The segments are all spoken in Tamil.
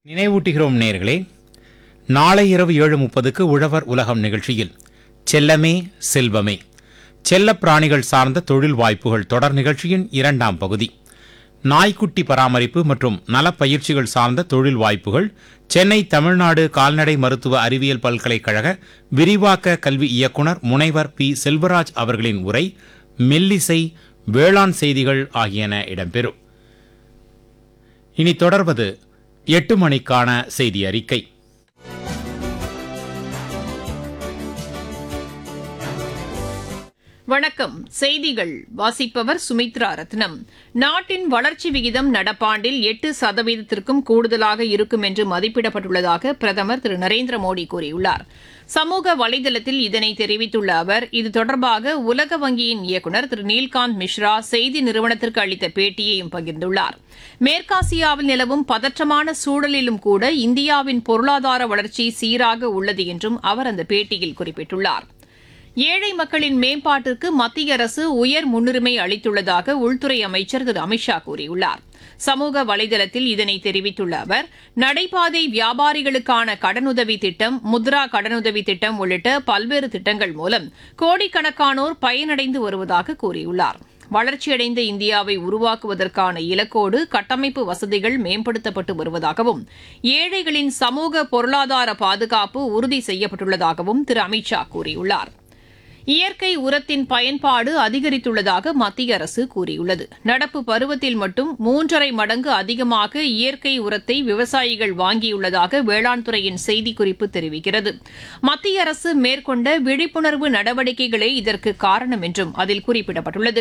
நினைவூட்டுகிறோம் நேர்களே நாளை இரவு ஏழு முப்பதுக்கு உழவர் உலகம் நிகழ்ச்சியில் செல்லமே செல்வமே செல்லப் பிராணிகள் சார்ந்த தொழில் வாய்ப்புகள் தொடர் நிகழ்ச்சியின் இரண்டாம் பகுதி நாய்க்குட்டி பராமரிப்பு மற்றும் நலப்பயிற்சிகள் சார்ந்த தொழில் வாய்ப்புகள் சென்னை தமிழ்நாடு கால்நடை மருத்துவ அறிவியல் பல்கலைக்கழக விரிவாக்க கல்வி இயக்குனர் முனைவர் பி செல்வராஜ் அவர்களின் உரை மெல்லிசை வேளாண் செய்திகள் ஆகியன இடம்பெறும் இனி தொடர்வது எட்டு மணிக்கான செய்தி அறிக்கை வணக்கம் செய்திகள் வாசிப்பவர் சுமித்ரா ரத்னம் நாட்டின் வளர்ச்சி விகிதம் நடப்பாண்டில் எட்டு சதவீதத்திற்கும் கூடுதலாக இருக்கும் என்று மதிப்பிடப்பட்டுள்ளதாக பிரதமர் திரு நரேந்திர மோடி கூறியுள்ளார் சமூக வலைதளத்தில் இதனை தெரிவித்துள்ள அவர் இது தொடர்பாக உலக வங்கியின் இயக்குநர் திரு நீல்காந்த் மிஸ்ரா செய்தி நிறுவனத்திற்கு அளித்த பேட்டியையும் பகிர்ந்துள்ளார் மேற்காசியாவில் நிலவும் பதற்றமான சூழலிலும் கூட இந்தியாவின் பொருளாதார வளர்ச்சி சீராக உள்ளது என்றும் அவர் அந்த பேட்டியில் குறிப்பிட்டுள்ளார் ஏழை மக்களின் மேம்பாட்டிற்கு மத்திய அரசு உயர் முன்னுரிமை அளித்துள்ளதாக உள்துறை அமைச்சர் திரு அமித்ஷா கூறியுள்ளார் சமூக வலைதளத்தில் இதனை தெரிவித்துள்ள அவர் நடைபாதை வியாபாரிகளுக்கான கடனுதவி திட்டம் முத்ரா கடனுதவி திட்டம் உள்ளிட்ட பல்வேறு திட்டங்கள் மூலம் கோடிக்கணக்கானோர் பயனடைந்து வருவதாக கூறியுள்ளார் வளர்ச்சியடைந்த இந்தியாவை உருவாக்குவதற்கான இலக்கோடு கட்டமைப்பு வசதிகள் மேம்படுத்தப்பட்டு வருவதாகவும் ஏழைகளின் சமூக பொருளாதார பாதுகாப்பு உறுதி செய்யப்பட்டுள்ளதாகவும் திரு அமித்ஷா கூறியுள்ளார் இயற்கை உரத்தின் பயன்பாடு அதிகரித்துள்ளதாக மத்திய அரசு கூறியுள்ளது நடப்பு பருவத்தில் மட்டும் மூன்றரை மடங்கு அதிகமாக இயற்கை உரத்தை விவசாயிகள் வாங்கியுள்ளதாக வேளாண் துறையின் செய்திக்குறிப்பு தெரிவிக்கிறது மத்திய அரசு மேற்கொண்ட விழிப்புணர்வு நடவடிக்கைகளே இதற்கு காரணம் என்றும் அதில் குறிப்பிடப்பட்டுள்ளது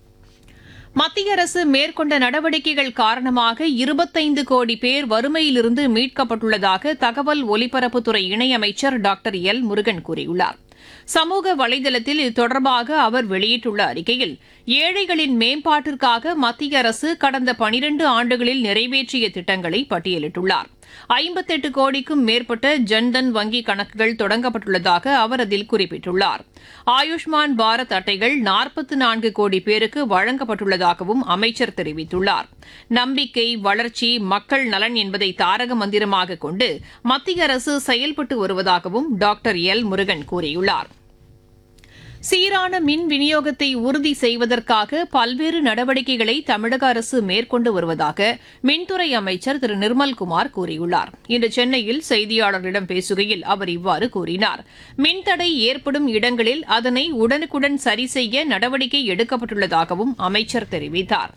மத்திய அரசு மேற்கொண்ட நடவடிக்கைகள் காரணமாக இருபத்தைந்து கோடி பேர் வறுமையிலிருந்து மீட்கப்பட்டுள்ளதாக தகவல் ஒலிபரப்புத்துறை இணையமைச்சர் டாக்டர் எல் முருகன் கூறியுள்ளார் சமூக வலைதளத்தில் இது தொடர்பாக அவர் வெளியிட்டுள்ள அறிக்கையில் ஏழைகளின் மேம்பாட்டிற்காக மத்திய அரசு கடந்த பனிரண்டு ஆண்டுகளில் நிறைவேற்றிய திட்டங்களை பட்டியலிட்டுள்ளார் ஐம்பத்தெட்டு கோடிக்கும் மேற்பட்ட ஜன்தன் வங்கி கணக்குகள் தொடங்கப்பட்டுள்ளதாக அவர் அதில் குறிப்பிட்டுள்ளார் ஆயுஷ்மான் பாரத் அட்டைகள் நாற்பத்து நான்கு கோடி பேருக்கு வழங்கப்பட்டுள்ளதாகவும் அமைச்சர் தெரிவித்துள்ளார் நம்பிக்கை வளர்ச்சி மக்கள் நலன் என்பதை தாரக மந்திரமாக கொண்டு மத்திய அரசு செயல்பட்டு வருவதாகவும் டாக்டர் எல் முருகன் கூறியுள்ளார் சீரான மின் விநியோகத்தை உறுதி செய்வதற்காக பல்வேறு நடவடிக்கைகளை தமிழக அரசு மேற்கொண்டு வருவதாக மின்துறை அமைச்சர் திரு நிர்மல்குமார் கூறியுள்ளார் இன்று சென்னையில் செய்தியாளர்களிடம் பேசுகையில் அவர் இவ்வாறு கூறினார் மின்தடை ஏற்படும் இடங்களில் அதனை உடனுக்குடன் சரி செய்ய நடவடிக்கை எடுக்கப்பட்டுள்ளதாகவும் அமைச்சர் தெரிவித்தார்